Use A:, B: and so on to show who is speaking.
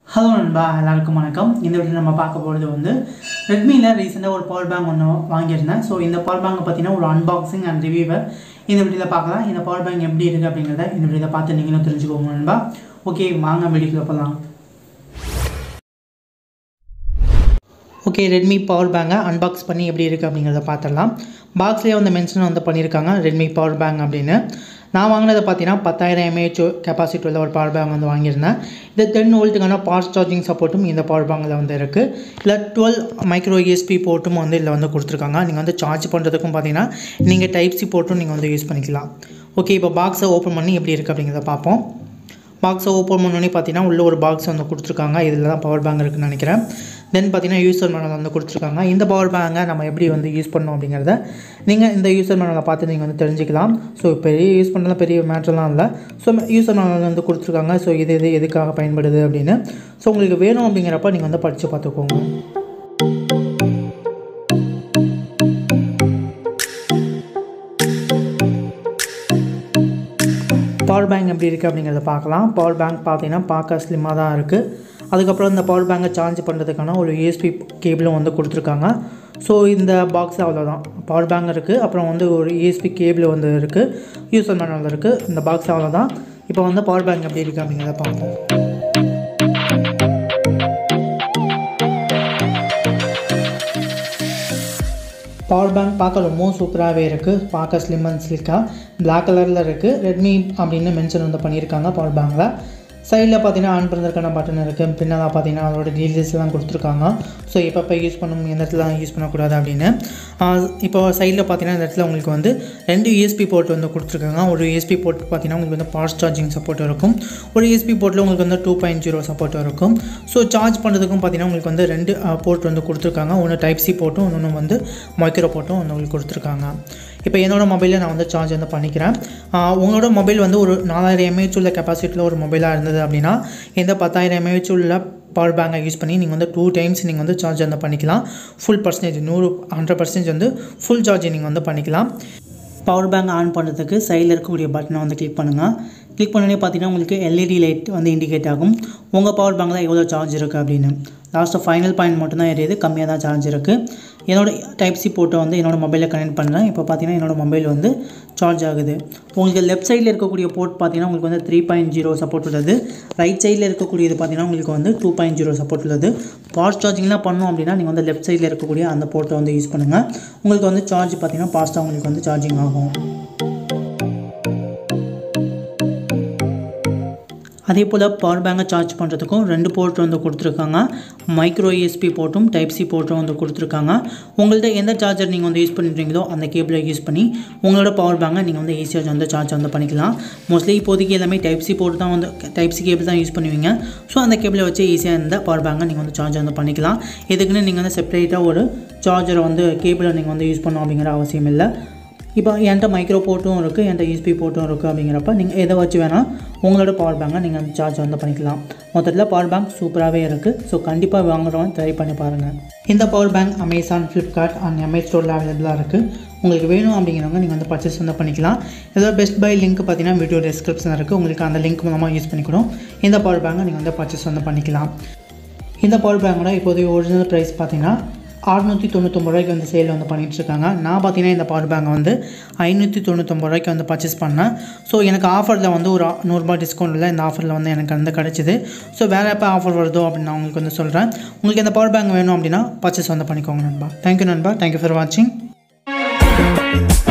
A: hello நண்பா எல்லாருக்கும் வணக்கம் இந்த வீடியோ நம்ம பார்க்க போகிறது வந்து ரெட்மியில் ரீசெண்டாக ஒரு பவர் பேங்க் ஒன்று வாங்கியிருந்தேன் ஸோ இந்த பவர் பேங்கை பற்றின ஒரு அன்பாக்சிங் அண்ட் ரிவ்யூவை இந்த வீடியோவில் பார்க்கலாம் இந்த பவர் பேங்க் எப்படி இருக்குது அப்படிங்கிறத இந்த வீடியோவில் பார்த்து நீங்களும் தெரிஞ்சுக்கோங்க நண்பா ஓகே வாங்க வீடியோக்குள்ள போகலாம் ஓகே ரெட்மி பவர் பேங்கை அன்பாக்ஸ் பண்ணி எப்படி இருக்குது அப்படிங்கிறத பார்த்துடலாம் பாக்ஸ்லேயே வந்து மென்ஷன் வந்து பண்ணியிருக்காங்க ரெட்மி பவர் பேங்க் அப்படின்னு நான் வாங்கினதை பார்த்தீங்கன்னா பத்தாயிரம் எம்ஏஹெச் கெப்பாசிட்டி உள்ள ஒரு பவர் பேங்க் வந்து வாங்கியிருந்தேன் இது டென் வோல்ட்டுக்கான ஃபாஸ்ட் சார்ஜிங் சப்போர்ட்டும் இந்த பவர் பேங்கில் வந்து இருக்குது இல்லை டுவெல் மைக்ரோ யூஎஸ்பி போர்ட்டும் வந்து இதில் வந்து கொடுத்துருக்காங்க நீங்கள் வந்து சார்ஜ் பண்ணுறதுக்கும் பார்த்தீங்கன்னா நீங்கள் டைப் சி போர்ட்டும் நீங்கள் வந்து யூஸ் பண்ணிக்கலாம் ஓகே இப்போ பாக்ஸை ஓப்பன் பண்ணி எப்படி இருக்குது அப்படிங்கிறத பார்ப்போம் பாக்ஸை ஓப்பன் பண்ணோன்னே பார்த்தீங்கன்னா உள்ள ஒரு பாக்ஸ் வந்து கொடுத்துருக்காங்க இதில் தான் பவர் பேங்க் இருக்குன்னு நினைக்கிறேன் தென் பார்த்தீங்கன்னா யூசர் மேனுவல் வந்து கொடுத்துருக்காங்க இந்த பவர் பேங்கை நம்ம எப்படி வந்து யூஸ் பண்ணோம் அப்படிங்கிறத நீங்கள் இந்த யூசர் மேனுவலை பார்த்து நீங்கள் வந்து தெரிஞ்சுக்கலாம் ஸோ பெரிய யூஸ் பண்ணலாம் பெரிய மேட்டர்லாம் இல்லை ஸோ யூசர் மேனுவல் வந்து கொடுத்துருக்காங்க ஸோ இது இது எதுக்காக பயன்படுது அப்படின்னு ஸோ உங்களுக்கு வேணும் அப்படிங்கிறப்ப நீங்கள் வந்து படித்து பார்த்துக்கோங்க பவர் பேங்க் எப்படி இருக்குது அப்படிங்கிறத பார்க்கலாம் பவர் பேங்க் பார்த்தீங்கன்னா பார்க்க ஸ்லிம்மாக தான் இருக்குது அதுக்கப்புறம் இந்த பவர் பேங்கை சார்ஜ் பண்ணுறதுக்கான ஒரு யூஎஸ்பி கேபிளும் வந்து கொடுத்துருக்காங்க ஸோ இந்த பாக்ஸ் அவ்வளோதான் பவர் பேங்க் இருக்குது அப்புறம் வந்து ஒரு யூஎஸ்பி கேபிள் வந்து இருக்குது யூசர் மேனுவல் இருக்குது இந்த பாக்ஸ் அவ்வளோதான் இப்போ வந்து பவர் பேங்க் எப்படி இருக்குது அப்படிங்கிறத பார்ப்போம் பவர் பேங்க் பார்க்க ரொம்ப சூப்பராகவே இருக்குது பார்க்க ஸ்லிம் அண்ட் ஸ்லிக்காக பிளாக் கலரில் இருக்குது ரெட்மி அப்படின்னு மென்ஷன் வந்து பண்ணியிருக்காங்க பவர் பேங்கில் சைடில் பார்த்தீங்கன்னா ஆன் பண்ணுறதுக்கான பட்டன் இருக்குது பின்னால் பார்த்தீங்கன்னா அதோட டீட்டெயில்ஸ்லாம் கொடுத்துருக்காங்க ஸோ எப்பப்போ யூஸ் பண்ணணும் எந்த இடத்துல யூஸ் பண்ணக்கூடாது அப்படின்னு இப்போ சைடில் பார்த்தீங்கன்னா இந்த இடத்துல உங்களுக்கு வந்து ரெண்டு யூஎஸ்பி போர்ட் வந்து கொடுத்துருக்காங்க ஒரு யூஎஸ்பி போர்ட் பார்த்தீங்கன்னா உங்களுக்கு வந்து ஃபாஸ்ட் சார்ஜிங் சப்போர்ட் இருக்கும் ஒரு யூஎஸ்பி போர்ட்டில் உங்களுக்கு வந்து டூ பாயிண்ட் ஜீரோ சப்போர்ட் இருக்கும் ஸோ சார்ஜ் பண்ணுறதுக்கும் பார்த்தீங்கன்னா உங்களுக்கு வந்து ரெண்டு போர்ட் வந்து கொடுத்துருக்காங்க ஒன்று டைப் சி போர்ட்டும் இன்னொன்று வந்து மைக்ரோ போர்ட்டும் வந்து உங்களுக்கு கொடுத்துருக்காங்க இப்போ என்னோடய மொபைலில் நான் வந்து சார்ஜ் வந்து பண்ணிக்கிறேன் உங்களோட மொபைல் வந்து ஒரு நாலாயிரம் எம்ஏஹெச் உள்ள கெப்பாசிட்டியில் ஒரு மொபைலாக இருந்தது அப்படின்னா இந்த பத்தாயிரம் எம்ஏஹெச் உள்ள பவர் பேங்கை யூஸ் பண்ணி நீங்கள் வந்து டூ டைம்ஸ் நீங்கள் வந்து சார்ஜ் வந்து பண்ணிக்கலாம் ஃபுல் பர்சன்டேஜ் நூறு ஹண்ட்ரட் பர்சன்டேஜ் வந்து ஃபுல் சார்ஜ் நீங்கள் வந்து பண்ணிக்கலாம் பவர் பேங்க் ஆன் பண்ணுறதுக்கு சைடில் இருக்கக்கூடிய பட்டனை வந்து கிளிக் பண்ணுங்கள் கிளிக் பண்ணோடனே பார்த்தீங்கன்னா உங்களுக்கு எல்இடி லைட் வந்து இண்டிகேட் ஆகும் உங்கள் பவர் பேங்கில் எவ்வளோ சார்ஜ் இருக்குது அப்படின்னு லாஸ்ட்டு ஃபைனல் பாயிண்ட் மட்டும்தான் எரியுது கம்மியாக தான் சார்ஜ் இருக்குது என்னோடய டைப் சி போட்டோ வந்து என்னோடய மொபைலில் கனெக்ட் பண்ணுறேன் இப்போ பார்த்தீங்கன்னா என்னோடய மொபைல் வந்து சார்ஜ் ஆகுது உங்களுக்கு லெஃப்ட் சைடில் இருக்கக்கூடிய போர்ட் பார்த்தீங்கன்னா உங்களுக்கு வந்து த்ரீ பாயிண்ட் ஜீரோ சப்போர்ட் உள்ளது ரைட் சைடில் இருக்கக்கூடியது பார்த்தீங்கன்னா உங்களுக்கு வந்து டூ பாயிண்ட் ஜீரோ சப்போர்ட் உள்ளது ஃபாஸ்ட் சார்ஜிங்லாம் பண்ணோம் அப்படின்னா நீங்கள் வந்து லெஃப்ட் சைடில் இருக்கக்கூடிய அந்த போர்ட்டை வந்து யூஸ் பண்ணுங்கள் உங்களுக்கு வந்து சார்ஜ் பார்த்தீங்கன்னா ஃபாஸ்ட்டாக உங்களுக்கு வந்து சார்ஜிங் ஆகும் அதே போல் பவர் பேங்கை சார்ஜ் பண்ணுறதுக்கும் ரெண்டு போர்ட் வந்து கொடுத்துருக்காங்க மைக்ரோ யூஎஸ்பி போர்ட்டும் டைப் சி போர்ட்டும் வந்து கொடுத்துருக்காங்க உங்கள்கிட்ட எந்த சார்ஜர் நீங்கள் வந்து யூஸ் பண்ணுறீங்களோ அந்த கேபிளை யூஸ் பண்ணி உங்களோட பவர் பேங்கை நீங்கள் வந்து ஈஸியாக வந்து சார்ஜ் வந்து பண்ணிக்கலாம் மோஸ்ட்லி இப்போதைக்கு எல்லாமே டைப் சி போர்ட் தான் வந்து டைப் சி கேபிள் தான் யூஸ் பண்ணுவீங்க ஸோ அந்த கேபிளை வச்சு ஈஸியாக இந்த பவர் பேங்கை நீங்கள் வந்து சார்ஜ் வந்து பண்ணிக்கலாம் இதுக்குன்னு நீங்கள் வந்து செப்பரேட்டாக ஒரு சார்ஜரை வந்து கேபிளை நீங்கள் வந்து யூஸ் பண்ணணும் அப்படிங்கிற அவசியம் இல்லை இப்போ என்கிட்ட மைக்ரோ போர்ட்டும் இருக்குது என்கிட்ட யூஸ்பி போர்ட்டும் இருக்குது அப்படிங்கிறப்ப நீங்கள் எதை வச்சு வேணால் உங்களோட பவர் பேங்கை நீங்கள் வந்து சார்ஜ் வந்து பண்ணிக்கலாம் மொத்தத்தில் பவர் பேங்க் சூப்பராகவே இருக்குது ஸோ கண்டிப்பாக வாங்குறவங்க ட்ரை பண்ணி பாருங்கள் இந்த power bank Amazon Flipkart and Mi ஸ்டோரில் அவைலபிளாக இருக்குது உங்களுக்கு வேணும் அப்படிங்கிறவங்க நீங்கள் வந்து பர்ச்சேஸ் வந்து பண்ணிக்கலாம் ஏதோ பெஸ்ட் பை லிங்க் பார்த்தீங்கன்னா வீடியோ டிஸ்கிரிப்ஷன் இருக்குது உங்களுக்கு அந்த லிங்க் மூலமாக யூஸ் பண்ணிக்கணும் இந்த பவர் பேங்கை நீங்கள் வந்து பர்ச்சேஸ் வந்து பண்ணிக்கலாம் இந்த பவர் பேங்கோட இப்போதைய ஒரிஜினல் ப்ரைஸ் பார்த்தீங்கன்னா அறுநூற்றி தொண்ணூத்தொம்பது ரூபாய்க்கு வந்து சேல் வந்து பண்ணிகிட்ருக்காங்க நான் பார்த்தீங்கன்னா இந்த பவர் பேங்கை வந்து ஐநூற்றி தொண்ணூத்தொம்பது ரூபாய்க்கு வந்து பர்ச்சேஸ் பண்ணேன் ஸோ எனக்கு ஆஃபரில் வந்து ஒரு நூறுரூபா டிஸ்கவுண்ட்டில் இந்த ஆஃபரில் வந்து எனக்கு வந்து கிடச்சிது ஸோ வேறு எப்போ ஆஃபர் வருதோ அப்படின்னு நான் உங்களுக்கு வந்து சொல்கிறேன் உங்களுக்கு இந்த பவர் பேங்க் வேணும் அப்படின்னா பர்ச்சேஸ் வந்து பண்ணிக்கோங்க நண்பா தேங்க்யூ நண்பா தேங்க்யூ ஃபார் வாட்சிங்